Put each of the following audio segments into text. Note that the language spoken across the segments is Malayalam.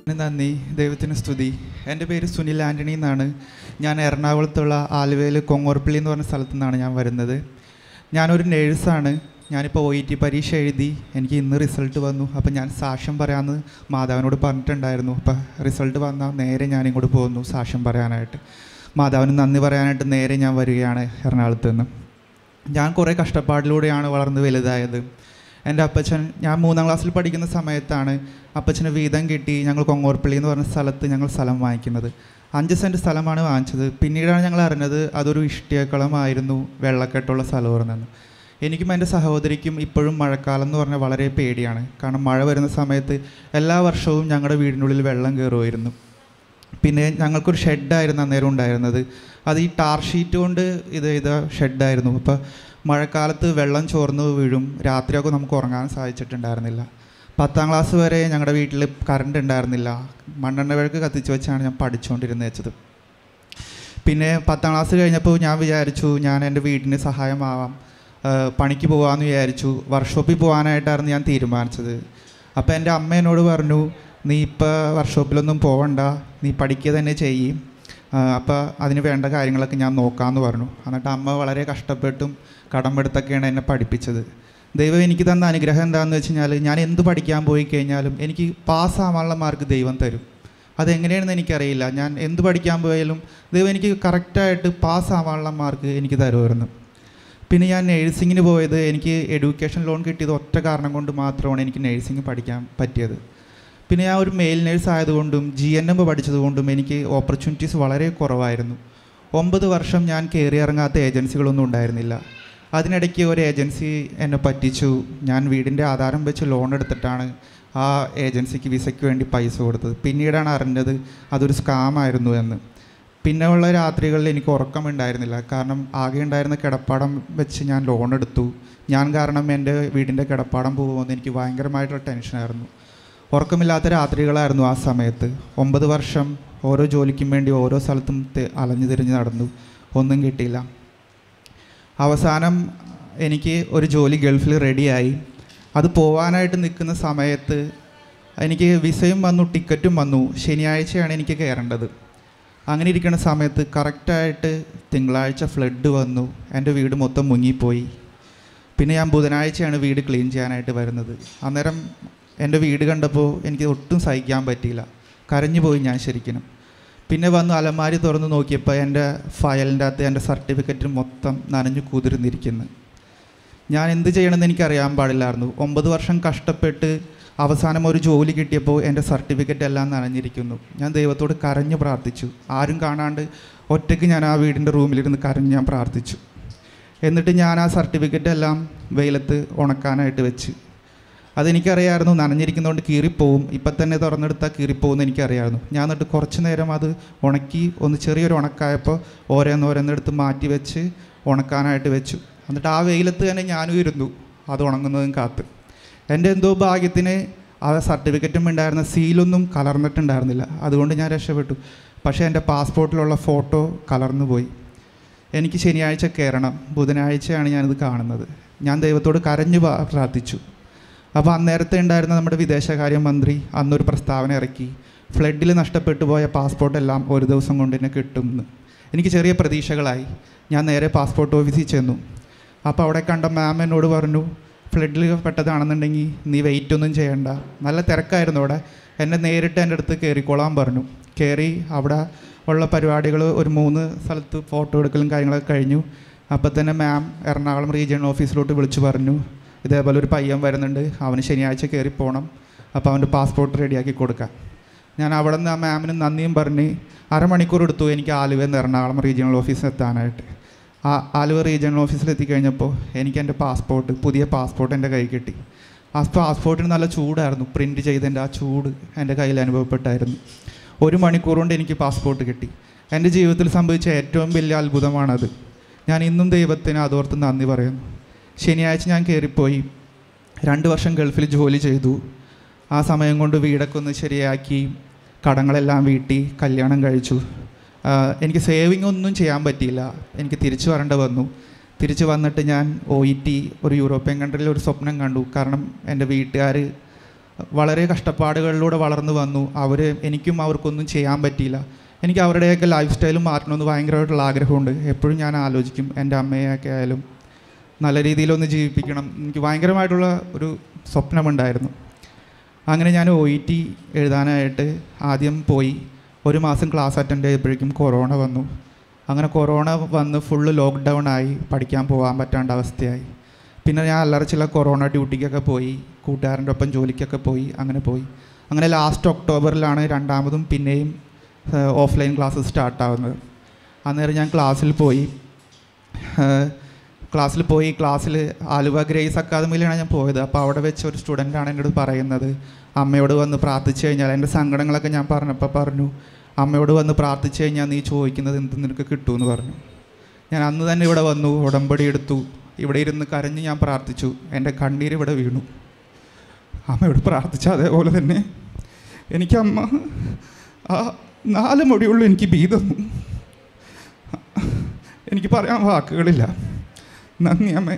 നന്ദി ദൈവത്തിന് സ്തുതി എൻ്റെ പേര് സുനിൽ ആൻ്റണി എന്നാണ് ഞാൻ എറണാകുളത്തുള്ള ആലുവയിൽ കൊങ്ങോർപ്പള്ളി എന്ന് പറഞ്ഞ സ്ഥലത്തു നിന്നാണ് ഞാൻ വരുന്നത് ഞാനൊരു നേഴ്സാണ് ഞാനിപ്പോൾ ഒ ഇ ടി പരീക്ഷ എഴുതി എനിക്ക് ഇന്ന് റിസൾട്ട് വന്നു അപ്പോൾ ഞാൻ സാക്ഷ്യം പറയാമെന്ന് മാതാവിനോട് പറഞ്ഞിട്ടുണ്ടായിരുന്നു അപ്പോൾ റിസൾട്ട് വന്നാൽ നേരെ ഞാൻ ഇങ്ങോട്ട് പോകുന്നു സാക്ഷ്യം പറയാനായിട്ട് മാതാവിന് നന്ദി പറയാനായിട്ട് നേരെ ഞാൻ വരികയാണ് എറണാകുളത്ത് നിന്ന് ഞാൻ കുറേ കഷ്ടപ്പാടിലൂടെയാണ് വളർന്ന് വലുതായത് എൻ്റെ അപ്പച്ചൻ ഞാൻ മൂന്നാം ക്ലാസ്സിൽ പഠിക്കുന്ന സമയത്താണ് അപ്പച്ചന് വീതം കിട്ടി ഞങ്ങൾ കൊങ്ങോർപ്പള്ളി എന്ന് പറഞ്ഞ സ്ഥലത്ത് ഞങ്ങൾ സ്ഥലം വാങ്ങിക്കുന്നത് അഞ്ച് സെൻറ്റ് സ്ഥലമാണ് വാങ്ങിച്ചത് പിന്നീടാണ് ഞങ്ങൾ അറിഞ്ഞത് അതൊരു ഇഷ്ടിയക്കളമായിരുന്നു വെള്ളക്കെട്ടുള്ള സ്ഥലമായിരുന്നെന്ന് എനിക്കും എൻ്റെ സഹോദരിക്കും ഇപ്പോഴും മഴക്കാലം എന്ന് പറഞ്ഞാൽ വളരെ പേടിയാണ് കാരണം മഴ വരുന്ന സമയത്ത് എല്ലാ വർഷവും ഞങ്ങളുടെ വീടിനുള്ളിൽ വെള്ളം കയറുമായിരുന്നു പിന്നെ ഞങ്ങൾക്കൊരു ഷെഡായിരുന്നു അന്നേരം ഉണ്ടായിരുന്നത് അത് ഈ ടാർ ഷീറ്റ് കൊണ്ട് ഇത് ചെയ്ത ഷെഡായിരുന്നു അപ്പോൾ മഴക്കാലത്ത് വെള്ളം ചോർന്ന് വീഴും രാത്രിയൊക്കെ നമുക്ക് ഉറങ്ങാൻ സാധിച്ചിട്ടുണ്ടായിരുന്നില്ല പത്താം ക്ലാസ് വരെ ഞങ്ങളുടെ വീട്ടിൽ കറണ്ട് ഉണ്ടായിരുന്നില്ല മണ്ണെണ്ണ വിളക്ക് കത്തിച്ച് വെച്ചാണ് ഞാൻ പഠിച്ചുകൊണ്ടിരുന്നത് വെച്ചത് പിന്നെ പത്താം ക്ലാസ് കഴിഞ്ഞപ്പോൾ ഞാൻ വിചാരിച്ചു ഞാൻ എൻ്റെ വീടിന് സഹായമാവാം ആ, പണിക്ക് പോകാമെന്ന് വിചാരിച്ചു വർക്ക്ഷോപ്പിൽ പോകാനായിട്ടായിരുന്നു ഞാൻ തീരുമാനിച്ചത് അപ്പോൾ എൻ്റെ അമ്മ എന്നോട് പറഞ്ഞു നീ ഇപ്പോൾ വർക്ക്ഷോപ്പിലൊന്നും പോവണ്ട നീ പഠിക്കുക തന്നെ ചെയ്യും അപ്പോൾ അതിന് വേണ്ട കാര്യങ്ങളൊക്കെ ഞാൻ നോക്കാമെന്ന് പറഞ്ഞു എന്നിട്ട് അമ്മ വളരെ കഷ്ടപ്പെട്ടും കടമെടുത്തൊക്കെയാണ് എന്നെ പഠിപ്പിച്ചത് ദൈവം എനിക്ക് തന്ന അനുഗ്രഹം എന്താണെന്ന് വെച്ച് കഴിഞ്ഞാൽ ഞാൻ എന്ത് പഠിക്കാൻ പോയി കഴിഞ്ഞാലും എനിക്ക് പാസ്സാവാനുള്ള മാർക്ക് ദൈവം തരും അതെങ്ങനെയാണെന്ന് എനിക്കറിയില്ല ഞാൻ എന്ത് പഠിക്കാൻ പോയാലും ദൈവം എനിക്ക് കറക്റ്റായിട്ട് പാസ്സാവാനുള്ള മാർക്ക് എനിക്ക് തരുമായിരുന്നു പിന്നെ ഞാൻ നേഴ്സിങ്ങിന് പോയത് എനിക്ക് എഡ്യൂക്കേഷൻ ലോൺ കിട്ടിയത് ഒറ്റ കാരണം കൊണ്ട് മാത്രമാണ് എനിക്ക് നേഴ്സിംഗ് പഠിക്കാൻ പറ്റിയത് പിന്നെ ഞാൻ ഒരു മെയിൽ നേഴ്സ് ആയതുകൊണ്ടും ജി എൻ എം പഠിച്ചതുകൊണ്ടും എനിക്ക് ഓപ്പർച്യൂണിറ്റീസ് വളരെ കുറവായിരുന്നു ഒമ്പത് വർഷം ഞാൻ കയറി ഇറങ്ങാത്ത ഏജൻസികളൊന്നും ഉണ്ടായിരുന്നില്ല അതിനിടയ്ക്ക് ഒരു ഏജൻസി എന്നെ പറ്റിച്ചു ഞാൻ വീടിൻ്റെ ആധാരം വെച്ച് ലോൺ എടുത്തിട്ടാണ് ആ ഏജൻസിക്ക് വിസയ്ക്ക് വേണ്ടി പൈസ കൊടുത്തത് പിന്നീടാണ് അറിഞ്ഞത് അതൊരു സ്കാമായിരുന്നു എന്ന് പിന്നെ ഉള്ള രാത്രികളിൽ എനിക്ക് ഉറക്കമുണ്ടായിരുന്നില്ല കാരണം ആകെ ഉണ്ടായിരുന്ന കിടപ്പാടം വെച്ച് ഞാൻ ലോൺ എടുത്തു ഞാൻ കാരണം എൻ്റെ വീടിൻ്റെ കിടപ്പാടം പോകുമെന്ന് എനിക്ക് ഭയങ്കരമായിട്ടുള്ള ടെൻഷനായിരുന്നു ഉറക്കമില്ലാത്ത രാത്രികളായിരുന്നു ആ സമയത്ത് ഒമ്പത് വർഷം ഓരോ ജോലിക്കും വേണ്ടി ഓരോ സ്ഥലത്തും തെ- അലഞ്ഞു തിരിഞ്ഞ് നടന്നു ഒന്നും കിട്ടിയില്ല അവസാനം എനിക്ക് ഒരു ജോലി ഗൾഫിൽ റെഡിയായി അത് പോവാനായിട്ട് നിൽക്കുന്ന സമയത്ത് എനിക്ക് വിസയും വന്നു ടിക്കറ്റും വന്നു ശനിയാഴ്ചയാണ് എനിക്ക് കയറേണ്ടത് അങ്ങനെ ഇരിക്കുന്ന സമയത്ത് കറക്റ്റായിട്ട് തിങ്കളാഴ്ച ഫ്ലഡ് വന്നു എൻ്റെ വീട് മൊത്തം മുങ്ങിപ്പോയി പിന്നെ ഞാൻ ബുധനാഴ്ചയാണ് വീട് ക്ലീൻ ചെയ്യാനായിട്ട് വരുന്നത് അന്നേരം എൻ്റെ വീട് കണ്ടപ്പോൾ എനിക്ക് ഒട്ടും സഹിക്കാൻ പറ്റിയില്ല കരഞ്ഞു പോയി ഞാൻ ശരിക്കും പിന്നെ വന്ന് അലമാരി തുറന്ന് നോക്കിയപ്പോൾ എൻ്റെ ഫയലിൻ്റെ അകത്ത് എൻ്റെ സർട്ടിഫിക്കറ്റ് മൊത്തം നനഞ്ഞു കുതിർന്നിരിക്കുന്നു ഞാൻ എന്ത് ചെയ്യണമെന്ന് എനിക്കറിയാൻ പാടില്ലായിരുന്നു ഒമ്പത് വർഷം കഷ്ടപ്പെട്ട് അവസാനം ഒരു ജോലി കിട്ടിയപ്പോൾ എൻ്റെ സർട്ടിഫിക്കറ്റ് എല്ലാം നനഞ്ഞിരിക്കുന്നു ഞാൻ ദൈവത്തോട് കരഞ്ഞു പ്രാർത്ഥിച്ചു ആരും കാണാണ്ട് ഒറ്റയ്ക്ക് ഞാൻ ആ വീടിൻ്റെ റൂമിലിരുന്ന് കരഞ്ഞ് ഞാൻ പ്രാർത്ഥിച്ചു എന്നിട്ട് ഞാൻ ആ സർട്ടിഫിക്കറ്റ് എല്ലാം വെയിലത്ത് ഉണക്കാനായിട്ട് വെച്ച് അതെനിക്കറിയായിരുന്നു നനഞ്ഞിരിക്കുന്നതുകൊണ്ട് കീറിപ്പോവും ഇപ്പം തന്നെ തുറന്നെടുത്താൽ കീറിപ്പോകുമെന്ന് എനിക്കറിയായിരുന്നു ഞാൻ എന്നിട്ട് കുറച്ച് നേരം അത് ഉണക്കി ഒന്ന് ചെറിയൊരു ഉണക്കായപ്പോൾ ഓരോന്നോരോന്നെടുത്ത് മാറ്റി വെച്ച് ഉണക്കാനായിട്ട് വെച്ചു എന്നിട്ട് ആ വെയിലത്ത് തന്നെ ഞാനും ഇരുന്നു അത് ഉണങ്ങുന്നതും കാത്ത് എൻ്റെ എന്തോ ഭാഗ്യത്തിന് ആ സർട്ടിഫിക്കറ്റും ഉണ്ടായിരുന്ന സീലൊന്നും കലർന്നിട്ടുണ്ടായിരുന്നില്ല അതുകൊണ്ട് ഞാൻ രക്ഷപ്പെട്ടു പക്ഷേ എൻ്റെ പാസ്പോർട്ടിലുള്ള ഫോട്ടോ കലർന്നു പോയി എനിക്ക് ശനിയാഴ്ച കയറണം ബുധനാഴ്ചയാണ് ഞാനിത് കാണുന്നത് ഞാൻ ദൈവത്തോട് കരഞ്ഞു പ്രാ- പ്രാർത്ഥിച്ചു അപ്പോൾ അന്നേരത്തെ ഉണ്ടായിരുന്ന നമ്മുടെ വിദേശകാര്യ മന്ത്രി അന്നൊരു പ്രസ്താവന ഇറക്കി ഫ്ലഡിൽ നഷ്ടപ്പെട്ടു പോയ പാസ്പോർട്ട് എല്ലാം ഒരു ദിവസം കൊണ്ട് തന്നെ കിട്ടുമെന്ന് എനിക്ക് ചെറിയ പ്രതീക്ഷകളായി ഞാൻ നേരെ പാസ്പോർട്ട് ഓഫീസിൽ ചെന്നു അപ്പോൾ അവിടെ കണ്ട മാം എന്നോട് പറഞ്ഞു ഫ്ലഡിൽ പെട്ടതാണെന്നുണ്ടെങ്കിൽ നീ വെയിറ്റ് ഒന്നും ചെയ്യണ്ട നല്ല തിരക്കായിരുന്നു അവിടെ എന്നെ നേരിട്ട് എൻ്റെ അടുത്ത് കയറിക്കോളാൻ പറഞ്ഞു കയറി അവിടെ ഉള്ള പരിപാടികൾ ഒരു മൂന്ന് സ്ഥലത്ത് ഫോട്ടോ എടുക്കലും കാര്യങ്ങളൊക്കെ കഴിഞ്ഞു അപ്പോൾ തന്നെ മാം എറണാകുളം റീജിയണൽ ഓഫീസിലോട്ട് വിളിച്ചു പറഞ്ഞു ഇതേപോലെ ഒരു പയ്യൻ വരുന്നുണ്ട് അവന് ശനിയാഴ്ച കയറി പോകണം അപ്പോൾ അവൻ്റെ പാസ്പോർട്ട് റെഡിയാക്കി കൊടുക്കാം ഞാൻ അവിടെ നിന്ന് ആ മാമിന് നന്ദിയും പറഞ്ഞ് അരമണിക്കൂർ എടുത്തു എനിക്ക് ആലുവയിൽ നിന്ന് എറണാകുളം റീജിയണൽ ഓഫീസിൽ എത്താനായിട്ട് ആ ആലുവ റീജിയണൽ ഓഫീസിൽ എത്തിക്കഴിഞ്ഞപ്പോൾ എനിക്ക് എൻ്റെ പാസ്പോർട്ട് പുതിയ പാസ്പോർട്ട് എൻ്റെ കൈ കിട്ടി ആ പാസ്പോർട്ടിന് നല്ല ചൂടായിരുന്നു പ്രിൻറ്റ് ചെയ്തതിൻ്റെ ആ ചൂട് എൻ്റെ കയ്യിൽ അനുഭവപ്പെട്ടായിരുന്നു ഒരു മണിക്കൂർ കൊണ്ട് എനിക്ക് പാസ്പോർട്ട് കിട്ടി എൻ്റെ ജീവിതത്തിൽ സംഭവിച്ച ഏറ്റവും വലിയ അത്ഭുതമാണത് ഞാൻ ഇന്നും ദൈവത്തിന് അതോർത്ത് നന്ദി പറയുന്നു ശനിയാഴ്ച ഞാൻ കയറിപ്പോയി രണ്ട് വർഷം ഗൾഫിൽ ജോലി ചെയ്തു ആ സമയം കൊണ്ട് വീടൊക്കെ ഒന്ന് ശരിയാക്കി കടങ്ങളെല്ലാം വീട്ടി കല്യാണം കഴിച്ചു ആ, എനിക്ക് സേവിങ് ഒന്നും ചെയ്യാൻ പറ്റിയില്ല എനിക്ക് തിരിച്ചു വരേണ്ട വന്നു തിരിച്ചു വന്നിട്ട് ഞാൻ ഒ ഇ ടി ഒരു യൂറോപ്യൻ കൺട്രിയിൽ ഒരു സ്വപ്നം കണ്ടു കാരണം എൻ്റെ വീട്ടുകാർ വളരെ കഷ്ടപ്പാടുകളിലൂടെ വളർന്നു വന്നു അവർ എനിക്കും അവർക്കൊന്നും ചെയ്യാൻ പറ്റിയില്ല എനിക്ക് അവരുടെയൊക്കെ ലൈഫ് സ്റ്റൈലും മാറ്റണമെന്ന് ഭയങ്കരമായിട്ടുള്ള ആഗ്രഹമുണ്ട് എപ്പോഴും ഞാൻ ആലോചിക്കും എൻ്റെ അമ്മയൊക്കെ ആയാലും നല്ല രീതിയിലൊന്ന് ജീവിപ്പിക്കണം എനിക്ക് ഭയങ്കരമായിട്ടുള്ള ഒരു സ്വപ്നമുണ്ടായിരുന്നു അങ്ങനെ ഞാൻ ഒ ഇ ടി എഴുതാനായിട്ട് ആദ്യം പോയി ഒരു മാസം ക്ലാസ് അറ്റൻഡ് ചെയ്തപ്പോഴേക്കും കൊറോണ വന്നു അങ്ങനെ കൊറോണ വന്ന് ഫുള്ള് ലോക്ക്ഡൗൺ ആയി പഠിക്കാൻ പോകാൻ പറ്റാണ്ട അവസ്ഥയായി പിന്നെ ഞാൻ അല്ലറ ചില കൊറോണ ഡ്യൂട്ടിക്കൊക്കെ പോയി കൂട്ടുകാരൻ്റെ ഒപ്പം ജോലിക്കൊക്കെ പോയി അങ്ങനെ പോയി അങ്ങനെ ലാസ്റ്റ് ഒക്ടോബറിലാണ് രണ്ടാമതും പിന്നെയും ഓഫ്ലൈൻ ക്ലാസ് സ്റ്റാർട്ടാവുന്നത് അന്നേരം ഞാൻ ക്ലാസ്സിൽ പോയി ക്ലാസ്സിൽ പോയി ക്ലാസ്സിൽ ആലുവ ഗ്രേസ് അക്കാദമിയിലാണ് ഞാൻ പോയത് അപ്പോൾ അവിടെ വെച്ച് ഒരു സ്റ്റുഡൻ്റാണ് എന്നോട് പറയുന്നത് അമ്മയോട് വന്ന് പ്രാർത്ഥിച്ചു കഴിഞ്ഞാൽ എൻ്റെ സങ്കടങ്ങളൊക്കെ ഞാൻ പറഞ്ഞപ്പോൾ പറഞ്ഞു അമ്മയോട് വന്ന് പ്രാർത്ഥിച്ചു കഴിഞ്ഞാൽ നീ ചോദിക്കുന്നത് എന്ത് നിനക്ക് കിട്ടുമെന്ന് പറഞ്ഞു ഞാൻ അന്ന് തന്നെ ഇവിടെ വന്നു ഉടമ്പടി എടുത്തു ഇവിടെ ഇരുന്ന് കരഞ്ഞ് ഞാൻ പ്രാർത്ഥിച്ചു എൻ്റെ കണ്ണീര് ഇവിടെ വീണു അമ്മയോട് പ്രാർത്ഥിച്ച അതേപോലെ തന്നെ എനിക്ക് അമ്മ ആ നാല് മൊടിയുള്ളൂ എനിക്ക് ബീ തന്നു എനിക്ക് പറയാൻ വാക്കുകളില്ല നന്ദി അമ്മേ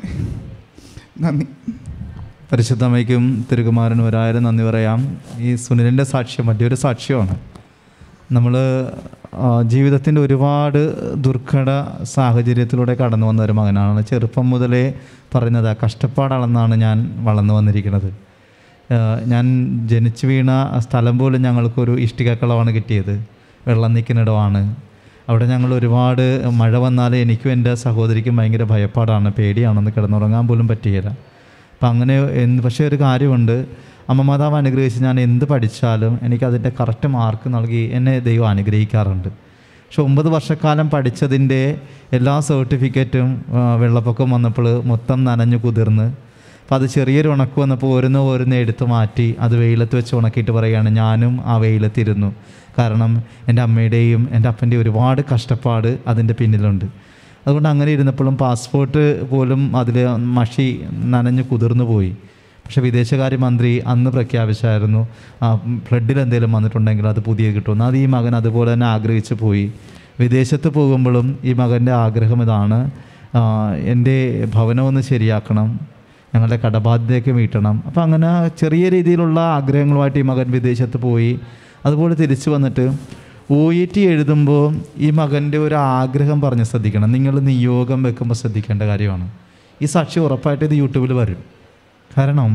നന്ദി പരിശുദ്ധമ്മയ്ക്കും തിരുകുമാരനും ഒരായിരം നന്ദി പറയാം ഈ സുനിലിൻ്റെ സാക്ഷ്യം മറ്റൊരു സാക്ഷ്യമാണ് നമ്മൾ ജീവിതത്തിൻ്റെ ഒരുപാട് ദുർഘട സാഹചര്യത്തിലൂടെ കടന്നു വന്ന ഒരു മകനാണ് ചെറുപ്പം മുതലേ പറയുന്നത് ആ കഷ്ടപ്പാടാണെന്നാണ് ഞാൻ വളർന്നു വന്നിരിക്കുന്നത് ആ, ഞാൻ ജനിച്ചു വീണ സ്ഥലം പോലും ഞങ്ങൾക്കൊരു ഇഷ്ടികക്കളമാണ് കിട്ടിയത് വെള്ളം നിൽക്കുന്നിടമാണ് അവിടെ ഞങ്ങൾ ഒരുപാട് മഴ വന്നാൽ എനിക്കും എൻ്റെ സഹോദരിക്കും ഭയങ്കര ഭയപ്പാടാണ് പേടിയാണെന്ന് കിടന്നുറങ്ങാൻ പോലും പറ്റിയില്ല അപ്പം അങ്ങനെ എന്ത് പക്ഷേ ഒരു കാര്യമുണ്ട് അമ്മ മാതാവ് അനുഗ്രഹിച്ച് ഞാൻ എന്ത് പഠിച്ചാലും എനിക്കതിൻ്റെ കറക്റ്റ് മാർക്ക് നൽകി എന്നെ ദൈവം അനുഗ്രഹിക്കാറുണ്ട് പക്ഷെ ഒമ്പത് വർഷക്കാലം പഠിച്ചതിൻ്റെ എല്ലാ സർട്ടിഫിക്കറ്റും ആ, വെള്ളപ്പൊക്കം വന്നപ്പോൾ മൊത്തം നനഞ്ഞു കുതിർന്ന് അപ്പോൾ അത് ചെറിയൊരു ഉണക്ക് വന്നപ്പോൾ ഓരോന്ന് ഓരോന്ന് എടുത്ത് മാറ്റി അത് വെയിലത്ത് വെച്ച് ഉണക്കിയിട്ട് പറയുകയാണ് ഞാനും ആ വെയിലത്തിരുന്നു കാരണം എൻ്റെ അമ്മയുടെയും എൻ്റെ അപ്പൻ്റെയും ഒരുപാട് കഷ്ടപ്പാട് അതിൻ്റെ പിന്നിലുണ്ട് അതുകൊണ്ട് അങ്ങനെ ഇരുന്നപ്പോഴും പാസ്പോർട്ട് പോലും അതിൽ മഷി നനഞ്ഞ് കുതിർന്നു പോയി പക്ഷേ വിദേശകാര്യമന്ത്രി അന്ന് പ്രഖ്യാപിച്ചായിരുന്നു ഫ്ലഡിൽ എന്തെങ്കിലും വന്നിട്ടുണ്ടെങ്കിൽ അത് പുതിയ കിട്ടുമെന്ന് അത് ഈ മകൻ അതുപോലെ തന്നെ ആഗ്രഹിച്ചു പോയി വിദേശത്ത് പോകുമ്പോഴും ഈ മകൻ്റെ ആഗ്രഹം ഇതാണ് ആ, എൻ്റെ ഭവനം ഒന്ന് ശരിയാക്കണം ഞങ്ങളുടെ കടബാധ്യതയൊക്കെ വീട്ടണം അപ്പോൾ അങ്ങനെ ചെറിയ രീതിയിലുള്ള ആഗ്രഹങ്ങളുമായിട്ട് ഈ മകൻ വിദേശത്ത് പോയി അതുപോലെ തിരിച്ചു വന്നിട്ട് ഒ ഇ ടി എഴുതുമ്പോൾ ഈ മകൻ്റെ ഒരു ആഗ്രഹം പറഞ്ഞ് ശ്രദ്ധിക്കണം നിങ്ങൾ നിയോഗം വെക്കുമ്പോൾ ശ്രദ്ധിക്കേണ്ട കാര്യമാണ് ഈ സാക്ഷി ഉറപ്പായിട്ട് ഇത് യൂട്യൂബിൽ വരും കാരണം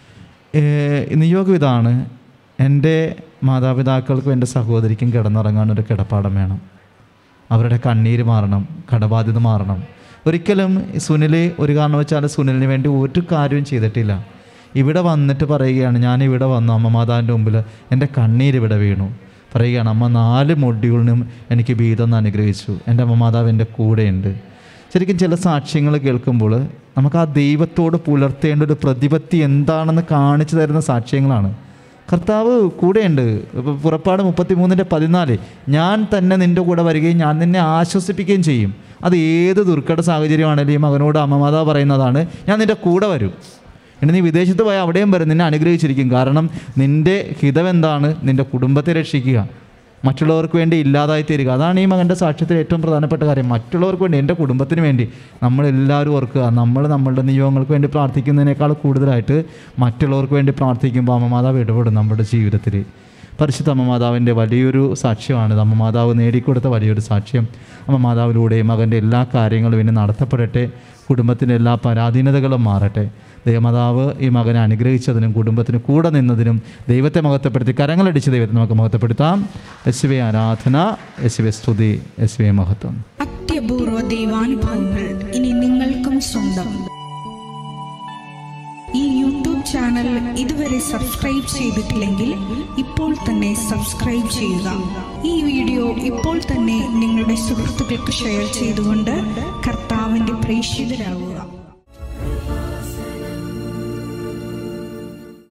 ഏഹ്, നിയോഗം ഇതാണ് എൻ്റെ മാതാപിതാക്കൾക്കും എൻ്റെ സഹോദരിക്കും കിടന്നുറങ്ങാൻ ഒരു കിടപ്പാടം വേണം അവരുടെ കണ്ണീര് മാറണം കടബാധ്യത മാറണം ഒരിക്കലും സുനിൽ ഒരു കാരണം വെച്ചാൽ സുനിലിന് വേണ്ടി ഒരു കാര്യവും ചെയ്തിട്ടില്ല ഇവിടെ വന്നിട്ട് പറയുകയാണ് ഞാൻ ഇവിടെ വന്നു അമ്മ മാതാവിൻ്റെ മുമ്പിൽ എൻ്റെ കണ്ണീര് ഇവിടെ വീണു പറയുകയാണ് അമ്മ നാല് മൊഡ്യൂളിനും എനിക്ക് ബീതം അനുഗ്രഹിച്ചു എൻ്റെ അമ്മ മാതാവ് എൻ്റെ കൂടെയുണ്ട് ശരിക്കും ചില സാക്ഷ്യങ്ങൾ കേൾക്കുമ്പോൾ നമുക്ക് ആ ദൈവത്തോട് പുലർത്തേണ്ട ഒരു പ്രതിപത്തി എന്താണെന്ന് കാണിച്ചു തരുന്ന സാക്ഷ്യങ്ങളാണ് കർത്താവ് കൂടെയുണ്ട് ഇപ്പൊ പുറപ്പാട് മുപ്പത്തി മൂന്നിൻ്റെ പതിനാല് ഞാൻ തന്നെ നിൻ്റെ കൂടെ വരികയും ഞാൻ നിന്നെ ആശ്വസിപ്പിക്കുകയും ചെയ്യും അത് ഏത് ദുർഘട സാഹചര്യമാണെങ്കിലും ഈ മകനോട് അമ്മമാതാ പറയുന്നതാണ് ഞാൻ നിൻ്റെ കൂടെ വരും ഇനി നീ വിദേശത്ത് പോയാൽ അവിടെയും വരും നിന്നെ അനുഗ്രഹിച്ചിരിക്കും കാരണം നിൻ്റെ ഹിതം എന്താണ് നിൻ്റെ കുടുംബത്തെ രക്ഷിക്കുക മറ്റുള്ളവർക്ക് വേണ്ടി ഇല്ലാതായി തീരുക അതാണ് ഈ മകൻ്റെ സാക്ഷ്യത്തിൽ ഏറ്റവും പ്രധാനപ്പെട്ട കാര്യം മറ്റുള്ളവർക്ക് വേണ്ടി എൻ്റെ കുടുംബത്തിന് വേണ്ടി നമ്മളെല്ലാവരും ഓർക്കുക നമ്മൾ നമ്മളുടെ നിയോഗങ്ങൾക്ക് വേണ്ടി പ്രാർത്ഥിക്കുന്നതിനേക്കാൾ കൂടുതലായിട്ട് മറ്റുള്ളവർക്ക് വേണ്ടി പ്രാർത്ഥിക്കുമ്പോൾ അമ്മമാതാവ് ഇടപെടും നമ്മുടെ ജീവിതത്തിൽ പരിശുദ്ധ അമ്മമാതാവിൻ്റെ വലിയൊരു സാക്ഷ്യമാണ് ഇത് അമ്മമാതാവ് നേടിക്കൊടുത്ത വലിയൊരു സാക്ഷ്യം അമ്മമാതാവിലൂടെ മകൻ്റെ എല്ലാ കാര്യങ്ങളും ഇനി നടത്തപ്പെടട്ടെ കുടുംബത്തിൻ്റെ എല്ലാ പരാധീനതകളും മാറട്ടെ ദൈവമാതാവ് ഈ മകനെ അനുഗ്രഹിച്ചതിനും കുടുംബത്തിന് കൂടെ നിന്നതിനും ദൈവത്തെ മഹത്വപ്പെടുത്തി കരങ്ങളടിച്ച് ദൈവത്തെ നമുക്ക് മഹത്വപ്പെടുത്താം യെസ് വി ആരാധന യെസ് വി സ്തുതി യെസ് വി മഹത്വം അത്യപൂർവ ദൈവാനുഭവങ്ങൾ ഇനി നിങ്ങൾക്കും സ്വന്തം ഈ യൂട്യൂബ് ചാനൽ ഇതുവരെ സബ്സ്ക്രൈബ് ചെയ്തിട്ടില്ലെങ്കിൽ ഇപ്പോൾ തന്നെ സബ്സ്ക്രൈബ് ചെയ്യുക ഈ വീഡിയോ ഇപ്പോൾ തന്നെ നിങ്ങളുടെ സുഹൃത്തുക്കൾക്ക് ഷെയർ ചെയ്തുകൊണ്ട് കർത്താവിൻ്റെ പ്രേക്ഷിതരാകുക